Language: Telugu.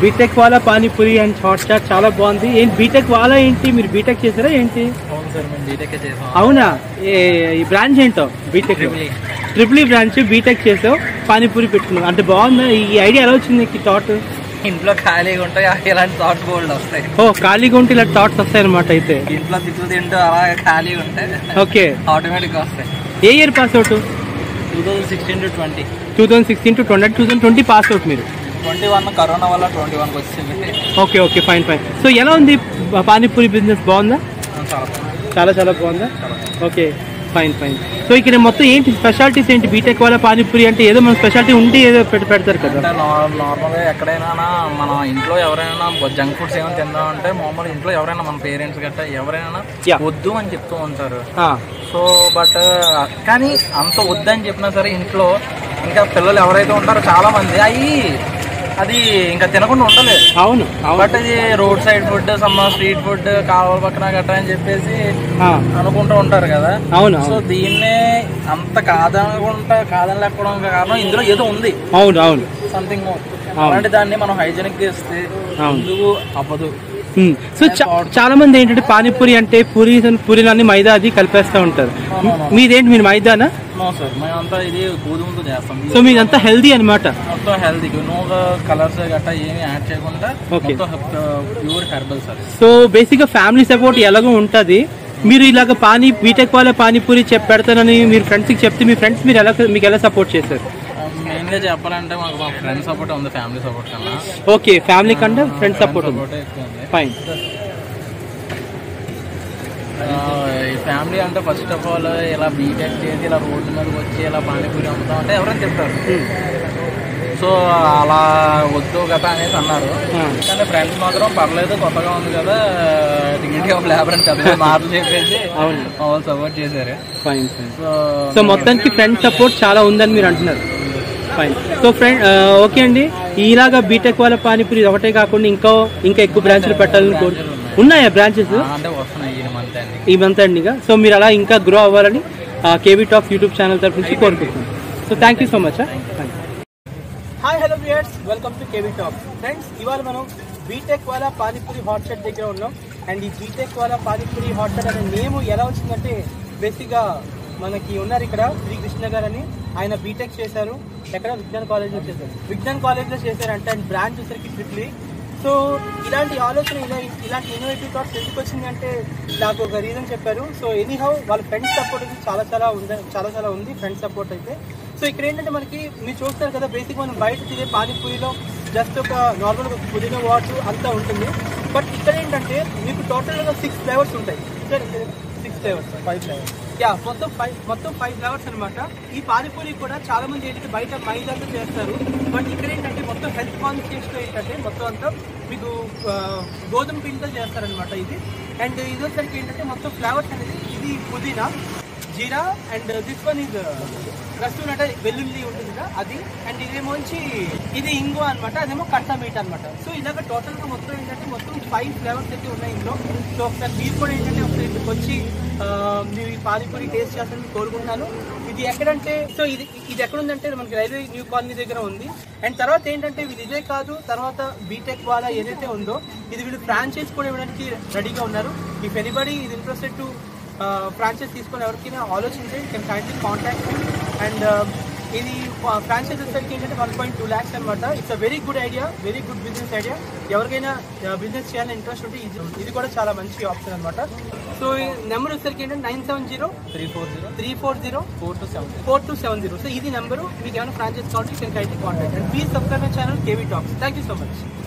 బీటెక్ వాళ్ళ పానీపూరి అండ్ హాట్ చాట్ చాలా బాగుంది ఏంటి బీటెక్ వాళ్ళ ఏంటి మీరు బీటెక్ చేశారా ఏంటి అవును సార్ మేము బీటెక్ చేసాం అవునా ఏ- ఈ బ్రాంచ్ ఏంటో BTech Triple E. Triple E branch BTech చేసావు పానీపూరి పెట్టుకున్నావు అంటే బాగుందా ఈ ఐడియా ఎలా వచ్చింది నీకు థాట్ ఇంట్లో ఖాళీగా ఉంటాయి ఇలాంటి థాట్స్ బోల్డ్ వస్తాయి ఓ ఖాళీగా ఉంటే ఇలా థాట్స్ వస్తాయి అనమాట అయితే ఇంట్లో తిట్లు తింటూ అలా ఖాళీగా ఉంటే ఓకే ఆటోమేటిక్గా వస్తాయి ఏ year pass out two thousand sixteen to twenty two thousand sixteen to twenty two thousand twenty pass out మీరు ట్వంటీ వన్ కరోనా వల్ల ట్వంటీ వన్కి వచ్చింది okay okay fine fine so ఎలా ఉంది పానీపూరి బిజినెస్ బాగుందా చాలా చాలా చాలా బాగుందా ఓకే ఫైన్ ఫైన్ సో ఇక్కడ మొత్తం ఏంటి స్పెషాలిటీస్ ఏంటి బీటెక్ వాళ్ళ పానీపూరి అంటే ఏదో మన స్పెషాలిటీ ఉంటే ఏదో పెట్టి పెడతారు కదా అంటే నార్మల్గా ఎక్కడైనా మన ఇంట్లో ఎవరైనా జంక్ ఫుడ్స్ ఏమైనా తిందాం అంటే మామూలు ఇంట్లో ఎవరైనా మన పేరెంట్స్ గట్టా ఎవరైనా Yeah. వద్దు అని చెప్తూ ఉంటారు ఆ, సో బట్ కానీ అంత వద్దని చెప్పినా సరే ఇంట్లో ఇంకా పిల్లలు ఎవరైతే ఉంటారో చాలా మంది అవి అది ఇంకా తినకుండా ఉండలేదు అవును అవును బట్ ఇది రోడ్ సైడ్ ఫుడ్ సమ్మ స్ట్రీట్ ఫుడ్ కాలువ పక్కన గట్రా అని చెప్పేసి ఆ, అనుకుంటూ ఉంటారు కదా అవును సో అవును దీన్నే అంత కాదనుకుంటా కాదని లేకపోవడం కారణం ఇందులో ఏదో ఉంది అవును అవును సంథింగ్ అలాంటి దాన్ని మనం హైజెనిక్ గా ఇస్తే అవును. ఎందుకు అవ్వదు ఉమ్, సో చా- చాలా మంది ఏంటంటే పానీపూరి అంటే పూరి పూరీలన్నీ మైదా అది కలిపేస్తూ ఉంటారు అవునవును. మీదేంటి మీరు మైదానా నో సార్ మేమంతా ఇది గోధుమతో చేస్తాం సో మీదంతా హెల్దీ అనమాట మొత్తం హెల్తీ నో కలర్స్ గట్టా ఏమి యాడ్ చేయకుండా Okay. మొత్తం pure herbal sir so basic గా ఫ్యామిలీ సపోర్ట్ ఎలాగో ఉంటది మీరు ఇలాగ పానీ బీటెక్ వాళ్ళ పానీపూరి చెప్ పెడతానని మీరు ఫ్రెండ్స్ కి చెప్తే మీ ఫ్రెండ్స్ మీరు ఎలా మీకు ఎలా సపోర్ట్ చేశారు మెయిన్ గా చెప్పాలంటే మాకు మా ఫ్రెండ్ సపోర్ట్ ఉంది ఫ్యామిలీ సపోర్ట్ కన్నా ఓకే ఫ్యామిలీ కంటే ఫ్రెండ్స్ సపోర్ట్ ఉంది సపోర్ట్ ఎక్కువ ఉంది ఫైన్ ఆ, ఈ ఫ్యామిలీ అంటే ఫస్ట్ ఆఫ్ ఆల్ ఇలా బీటెక్ చేసి ఇలా రోడ్డు మీదకి వచ్చి ఇలా పానీపూరి అమ్ముతాం అంటే ఎవరైనా చెప్తారు సో అలా వద్దు కదా అనేసి అన్నారు కానీ ఫ్రెండ్స్ మాత్రం పర్లేదు కొత్తగా ఉంది కదా డిగ్నిటీ ఆఫ్ లేబర్ అని పెద్ద మాటలు చెప్పేసి అవును వాళ్ళు సపోర్ట్ చేశారు ఫైన్ ఫైన్ సో సో మొత్తానికి ఫ్రెండ్ సపోర్ట్ చాలా ఉందని మీరు అంటున్నారు ఫైన్ సో ఫ్రెండ్ ఓకే అండి ఇలాగా బీటెక్ వాళ్ళ పానీపూరి ఇది ఒకటే కాకుండా ఇంకా ఇంకా ఎక్కువ బ్రాంచ్లు పెట్టాలని కోరు ఉన్నాయా బ్రాంచెస్ ఆ, అంటే వస్తున్నాయి ఈ మంత్ అండి ఈ మంత్ ఎండ్గా సో మీరు అలా ఇంకా గ్రో అవ్వాలని కేవీ టాక్స్ యూట్యూబ్ ఛానల్ తరఫు నుంచి కోరుకుంటున్నాను so thank you so much hi hello viewers welcome to KV talk friends ఇవాళ మనం బీటెక్ వాళ్ళ పానీపూరి హాట్ షాట్ దగ్గర ఉన్నాం అండ్ ఈ బీటెక్ వాళ్ళ పానీపూరి హాట్ షాట్ అనే నేమ్ ఎలా వచ్చిందంటే బేసిక్గా మనకి ఉన్నారు ఇక్కడ శ్రీ కృష్ణ గారు అని ఆయన బీటెక్ చేశారు ఎక్కడ విజ్ఞాన్ కాలేజ్లో చేశారు విజ్ఞాన్ కాలేజ్లో చేశారంటే అండ్ బ్రాంచ్ వచ్చేసరికి ట్రిప్లీ సో ఇలాంటి ఆలోచన ఇలా ఇలాంటి ఇన్నోవేటివ్ థాట్స్ ఎందుకు వచ్చింది అంటే నాకు ఒక రీజన్ చెప్పారు సో ఎనీహౌ వాళ్ళ ఫ్రెండ్స్ సపోర్ట్ అయితే చాలా చాలా ఉంది చాలా చాలా ఉంది ఫ్రెండ్స్ సపోర్ట్ అయితే సో ఇక్కడ ఏంటంటే మనకి మీరు చూస్తారు కదా బేసిక్ మనం బయట తినే పానీపూరిలో జస్ట్ ఒక నార్మల్ ఒక పుదీనా వాటర్ అంతా ఉంటుంది బట్ ఇక్కడ ఏంటంటే మీకు టోటల్గా సిక్స్ ఫ్లేవర్స్ ఉంటాయి six flavours five flavours yeah మొత్తం ఫైవ్ మొత్తం ఫైవ్ ఫ్లేవర్స్ అనమాట ఈ పానీపూరి కూడా చాలా మంది ఏంటంటే బయట మైదాతో చేస్తారు బట్ ఇక్కడ ఏంటంటే మొత్తం హెల్త్ కాన్షియస్ ఏంటంటే మొత్తం అంతా మీకు ఆ, గోధుమ పిండితో చేస్తారనమాట ఇది అండ్ ఇది వచ్చరికి ఏంటంటే మొత్తం ఫ్లేవర్స్ అనేది ఇది పుదీనా జీరా అండ్ దిస్ వన్ ఇది రసూన్ అంటే వెల్లుల్లి ఉంటుంది కదా అది అండ్ ఇదేమో వచ్చి ఇది ఇంగు అనమాట అదేమో కట్టా మీట్ అనమాట సో ఇలాగ టోటల్ గా మొత్తం ఏంటంటే మొత్తం ఫైవ్ ఫ్లేవర్స్ అయితే ఉన్నాయి ఇందులో సో ఒకసారి మీరు కూడా ఏంటంటే ఒకసారి ఇక్కడికి వచ్చి ఆ, మీరు ఈ పానీపూరి టేస్ట్ చేస్తారని కోరుకుంటున్నాను ఇది ఎక్కడంటే సో ఇది ఇది ఎక్కడ ఉందంటే మనకి రైల్వే న్యూ కాలనీ దగ్గర ఉంది అండ్ తర్వాత ఏంటంటే ఇది ఇదే కాదు తర్వాత బీటెక్ వాళ్ళ ఏదైతే ఉందో ఇది వీళ్ళు ఫ్రాంచైజ్ కూడా ఇవ్వడానికి రెడీగా ఉన్నారు ఇఫ్ ఎనీబడి ఇది ఇంట్రెస్టెడ్ టు ఫ్రాంచైజ్ తీసుకొని ఎవరికైనా ఆలోచించే కెన్ కైండ్లీ కాంటాక్ట్ అండ్ ఇది ఫ్రాంచైజ్ వచ్చేసరికి ఏంటంటే వన్ పాయింట్ టూ ల్యాక్స్ అనమాట it's a very good idea very good business idea ఎవరికైనా బిజినెస్ చేయాలని ఇంట్రెస్ట్ ఉంటే ఇది ఇది కూడా చాలా మంచి ఆప్షన్ అనమాట సో ఈ నెంబర్ వచ్చేసరికి ఏంటంటే nine seven zero three four zero three four zero four two seven four two seven zero so ఇది నెంబరు మీకు ఏమైనా ఫ్రాంచైజ్ కావాలి can kindly contact and please subscribe my channel KV talks thank you so much